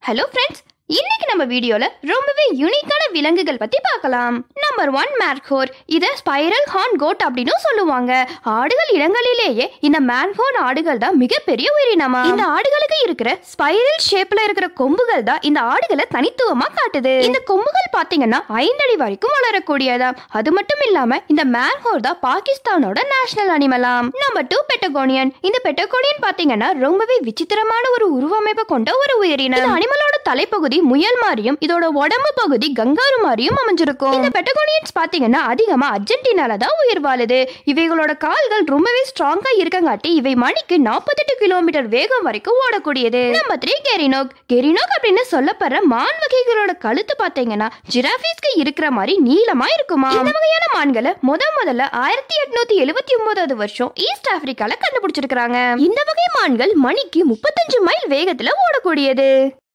hello friends இன்னைக்கு நம்ம வீடியோல ரொம்பவே யூனிக்கான விலங்குகள் பத்தி பார்க்கலாம் நம்பர் ஒன் மேர்கோர் இத ஸ்பைரல் ஹார்ன் கோட் அப்படின்னு சொல்லுவாங்க ஆடுகள் இனங்களிலேயே இந்த மேன்ஹோர்ன் ஆடுகள் தான் மிகப்பெரிய உயிரினமா இந்த ஆடுகளுக்கு இருக்கிற ஸ்பைரல் ஷேப்ல இருக்கிற கொம்புகள் தான் இந்த ஆடுகளை தனித்துவமா காட்டுது இந்த கொம்புகள் பாத்தீங்கன்னா ஐந்தடி வரைக்கும் வளரக்கூடியதா அது மட்டும் இல்லாம இந்த மேன்ஹோர் தான் பாகிஸ்தானோட நேஷனல் அனிமலாம் நம்பர் டூ பெட்டகோனியன் இந்த பெட்டகோனியன் பாத்தீங்கன்னா ரொம்பவே விசித்திரமான ஒரு உருவமைப்பு கொண்ட ஒரு உயிரினம் இந்த அனிமலோட தலைப்பகுதி முயல் மாதிரியும் இதோட உடம்பு பகுதி கங்காரு மாதிரியும் அமைஞ்சிருக்கும் இந்த பெட்டகோனியன்ஸ் பாத்தீங்கன்னா அதிகமா அர்ஜென்டினால தான் உயிர் வாழுது இவைகளோட கால்கள் ரொம்பவே ஸ்ட்ராங்கா இருக்கங்காட்டி இவை மணிக்கு நாற்பத்தெட்டு கிலோமீட்டர் வேகம் வரைக்கும் ஓடக்கூடியது நம்பர் த்ரீ கெரினோக் கெரினோக் அப்படின்னு சொல்லப்படுற மான் வகைகளோட கழுத்து பாத்தீங்கன்னா ஜிராஃபிஸ்க்கு இருக்கிற மாதிரி நீளமா இருக்குமா இந்த வகையான மான்களை முத முதல்ல ஆயிரத்தி எட்நூத்தி எழுபத்தி ஒன்பதாவது வருஷம் ஈஸ்ட் ஆப்பிரிக்கால கண்டுபிடிச்சிருக்காங்க இந்த வகை மான்கள் மணிக்கு முப்பத்தஞ்சு மைல் வேகத்துல ஓடக்கூடியது